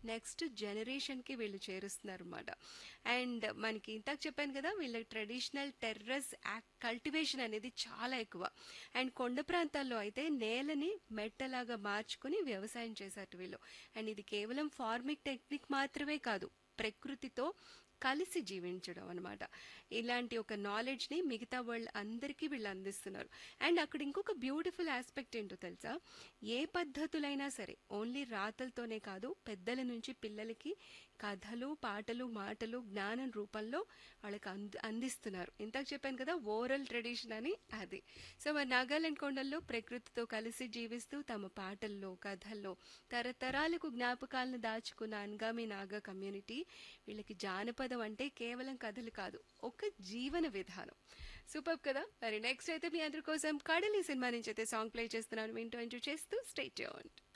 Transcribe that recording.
next జనరేషన్కి వీళ్ళు చేరుస్తున్నారు అనమాట అండ్ మనకి ఇంతకు చెప్పాను కదా వీళ్ళ ట్రెడిషనల్ టెర్రస్ కల్టివేషన్ అనేది చాలా ఎక్కువ అండ్ కొండ ప్రాంతాల్లో అయితే నేలని మెట్టలాగా మార్చుకుని వ్యవసాయం చేశారు వీళ్ళు అండ్ ఇది కేవలం ఫార్మింగ్ టెక్నిక్ మాత్రమే కాదు ప్రకృతితో కలిసి జీవించడం అనమాట ఇలాంటి ఒక నాలెడ్జ్ని మిగతా వాళ్ళు అందరికీ వీళ్ళు అందిస్తున్నారు అండ్ అక్కడ ఇంకొక బ్యూటిఫుల్ ఆస్పెక్ట్ ఏంటో తెలుసా ఏ పద్ధతులైనా సరే ఓన్లీ రాతలతోనే కాదు పెద్దల నుంచి పిల్లలకి కథలు పాటలు మాటలు జ్ఞానం రూపంలో వాళ్ళకి అంది అందిస్తున్నారు ఇంతకు చెప్పాను కదా ఓరల్ ట్రెడిషన్ అని అది సో మరి నాగాలాండ్ కొండల్లో ప్రకృతితో కలిసి జీవిస్తూ తమ పాటల్లో కథల్లో తరతరాలకు జ్ఞాపకాలను దాచుకున్న అన్గామి నాగా కమ్యూనిటీ వీళ్ళకి జానపదం అంటే కేవలం కథలు కాదు ఒక జీవన విధానం సూపర్ కదా మరి నెక్స్ట్ అయితే మీ అందరి కోసం కడలి సినిమా నుంచి అయితే సాంగ్ ప్లే చేస్తున్నాను వింటూ ఎంజాయ్ చేస్తూ స్టేట్